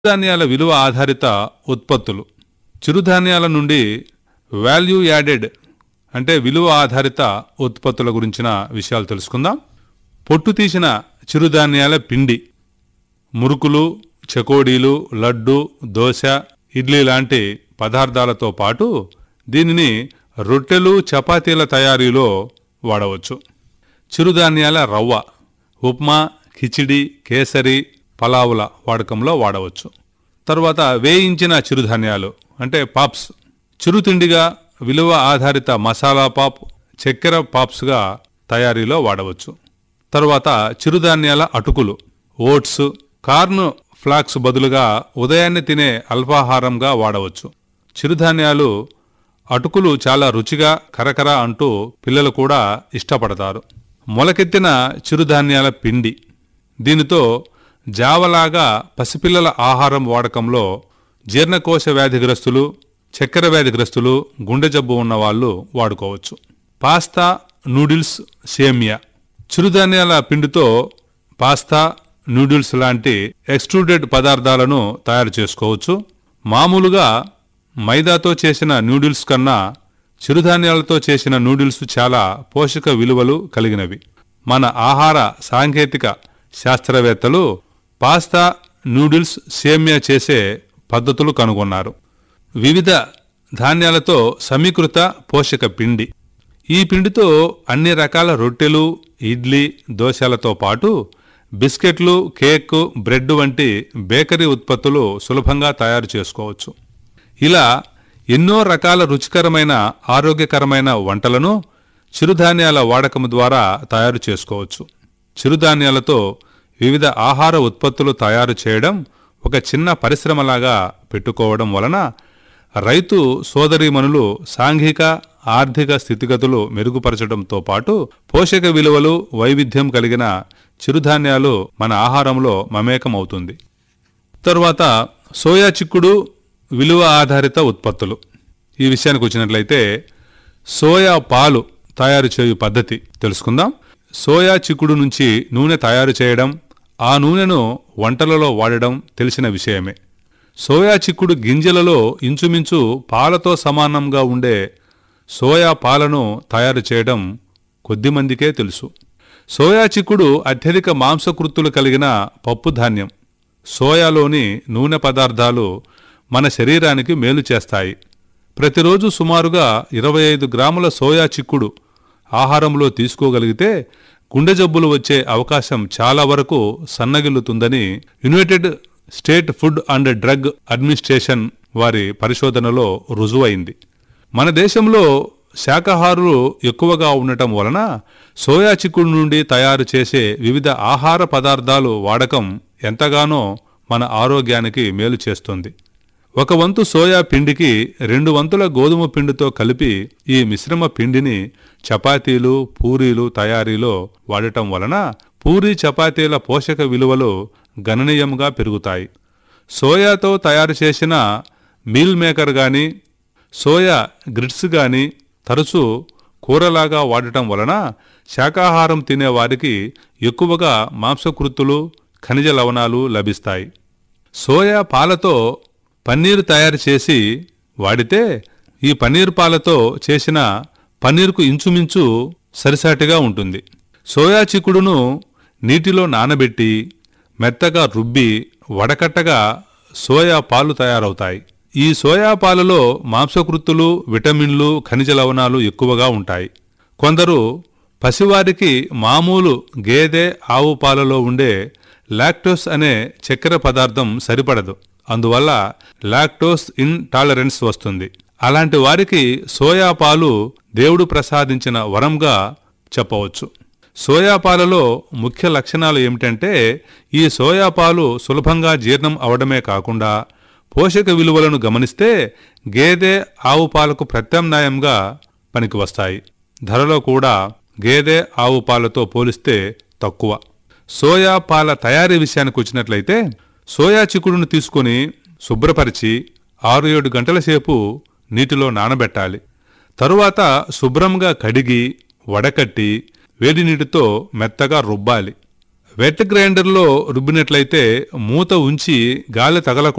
చిరుధాన్యాల విలువ ఆధారిత ఉత్పత్తులు చిరుధాన్యాల నుండి వాల్యూ యాడెడ్ అంటే విలువ ఆధారిత ఉత్పత్తుల గురించిన విషయాలు తెలుసుకుందాం పొట్టు తీసిన చిరుధాన్యాల పిండి మురుకులు చకోడీలు లడ్డు దోశ ఇడ్లీ లాంటి పదార్థాలతో పాటు దీనిని రొట్టెలు చపాతీల తయారీలో వాడవచ్చు చిరుధాన్యాల రవ్వ ఉప్మా కిచిడి కేసరి పలావుల వాడకంలో వాడవచ్చు తర్వాత వేయించిన చిరుధాన్యాలు అంటే పాప్స్ చిరుతిండిగా విలువ ఆధారిత మసాలా పాప్ చక్కెర పాప్స్గా తయారీలో వాడవచ్చు తరువాత చిరుధాన్యాల అటుకులు ఓట్స్ కార్న్ ఫ్లాక్స్ బదులుగా ఉదయాన్నే తినే అల్పాహారంగా వాడవచ్చు చిరుధాన్యాలు అటుకులు చాలా రుచిగా కరకర అంటూ పిల్లలు కూడా ఇష్టపడతారు మొలకెత్తిన చిరుధాన్యాల పిండి దీనితో జావలాగా పసిపిల్లల ఆహారం వాడకంలో జీర్ణకోశ వ్యాధిగ్రస్తులు చక్కెర వ్యాధిగ్రస్తులు గుండె జబ్బు ఉన్న వాళ్ళు వాడుకోవచ్చు పాస్తా నూడిల్స్ సేమియా చిరుధాన్యాల పిండితో పాస్తా నూడిల్స్ లాంటి ఎక్స్ట్రూడెడ్ పదార్థాలను తయారు చేసుకోవచ్చు మామూలుగా మైదాతో చేసిన నూడిల్స్ కన్నా చిరుధాన్యాలతో చేసిన నూడిల్స్ చాలా పోషక విలువలు కలిగినవి మన ఆహార సాంకేతిక శాస్త్రవేత్తలు పాస్తా నూడిల్స్ సేమ్యా చేసే పద్ధతులు కనుగొన్నారు వివిధ ధాన్యాలతో సమీకృత పోషక పిండి ఈ పిండితో అన్ని రకాల రొట్టెలు ఇడ్లీ దోశలతో పాటు బిస్కెట్లు కేక్ బ్రెడ్ వంటి బేకరీ ఉత్పత్తులు సులభంగా తయారు చేసుకోవచ్చు ఇలా ఎన్నో రకాల రుచికరమైన ఆరోగ్యకరమైన వంటలను చిరుధాన్యాల వాడకం ద్వారా తయారు చేసుకోవచ్చు చిరుధాన్యాలతో వివిధ ఆహార ఉత్పత్తులు తయారు చేయడం ఒక చిన్న పరిశ్రమలాగా పెట్టుకోవడం వలన రైతు సోదరీమణులు సాంఘిక ఆర్థిక స్థితిగతులు మెరుగుపరచడంతో పాటు పోషక విలువలు వైవిధ్యం కలిగిన చిరుధాన్యాలు మన ఆహారంలో మమేకమవుతుంది తరువాత సోయా చిక్కుడు విలువ ఆధారిత ఉత్పత్తులు ఈ విషయానికి వచ్చినట్లయితే సోయా పాలు తయారు చేయు పద్ధతి తెలుసుకుందాం సోయా చిక్కుడు నుంచి నూనె తయారు చేయడం ఆ నూనెను వంటలలో వాడడం తెలిసిన విషయమే సోయా చిక్కుడు గింజలలో ఇంచుమించు పాలతో సమానంగా ఉండే సోయా పాలను తయారు చేయడం కొద్దిమందికే తెలుసు సోయా చిక్కుడు అత్యధిక మాంసకృత్తులు కలిగిన పప్పు ధాన్యం సోయాలోని నూనె పదార్థాలు మన శరీరానికి మేలు చేస్తాయి ప్రతిరోజు సుమారుగా ఇరవై ఐదు గ్రాముల సోయా చిక్కుడు ఆహారంలో తీసుకోగలిగితే గుండె జబ్బులు వచ్చే అవకాశం చాలా వరకు సన్నగిల్లుతుందని united state food and drug administration వారి పరిశోధనలో రుజువైంది మన దేశంలో శాకాహారులు ఎక్కువగా ఉండటం వలన సోయా చిక్కుడు నుండి తయారు చేసే వివిధ ఆహార పదార్థాలు వాడకం ఎంతగానో మన ఆరోగ్యానికి మేలు చేస్తుంది ఒక వంతు సోయా పిండికి రెండు వంతుల గోధుమ పిండితో కలిపి ఈ మిశ్రమ పిండిని చపాతీలు పూరీలు తయారీలో వాడటం వలన పూరీ చపాతీల పోషక విలువలు గణనీయంగా పెరుగుతాయి సోయాతో తయారు చేసిన మీల్ మేకర్ గాని సోయా గ్రిడ్స్ గాని తరచూ కూరలాగా వాడటం వలన శాకాహారం తినే వారికి ఎక్కువగా మాంసకృత్తులు ఖనిజ లవణాలు లభిస్తాయి సోయా పాలతో పన్నీరు తయారు చేసి వాడితే ఈ పన్నీర్ పాలతో చేసిన పన్నీర్కు ఇంచుమించు సరిసాటిగా ఉంటుంది సోయా చిక్కుడును నీటిలో నానబెట్టి మెత్తగా రుబ్బి వడకట్టగా సోయా పాలు తయారవుతాయి ఈ సోయా పాలలో మాంసకృత్తులు విటమిన్లు ఖనిజ లవణాలు ఎక్కువగా ఉంటాయి కొందరు పసివారికి మామూలు గేదె ఆవు పాలలో ఉండే లాక్టోస్ అనే చక్కెర పదార్థం సరిపడదు అందువల్ల లాక్టోస్ ఇన్ టాలరెన్స్ వస్తుంది అలాంటి వారికి సోయా పాలు దేవుడు ప్రసాదించిన వరంగా చెప్పవచ్చు సోయా పాలలో ముఖ్య లక్షణాలు ఏమిటంటే ఈ సోయా పాలు సులభంగా జీర్ణం అవడమే కాకుండా పోషక విలువలను గమనిస్తే గేదె ఆవు పాలకు ప్రత్యామ్నాయంగా పనికి వస్తాయి ధరలో కూడా గేదె ఆవు పాలతో పోలిస్తే తక్కువ సోయా పాల తయారీ విషయానికి వచ్చినట్లయితే సోయా చిక్కుడును తీసుకొని శుభ్రపరిచి ఆరు ఏడు గంటల సేపు నీటిలో నానబెట్టాలి తరువాత శుభ్రంగా కడిగి వడకట్టి వేడి నీటితో మెత్తగా రుబ్బాలి వెట్ గ్రైండర్లో రుబ్బినట్లయితే మూత ఉంచి గాలి తగలకుండా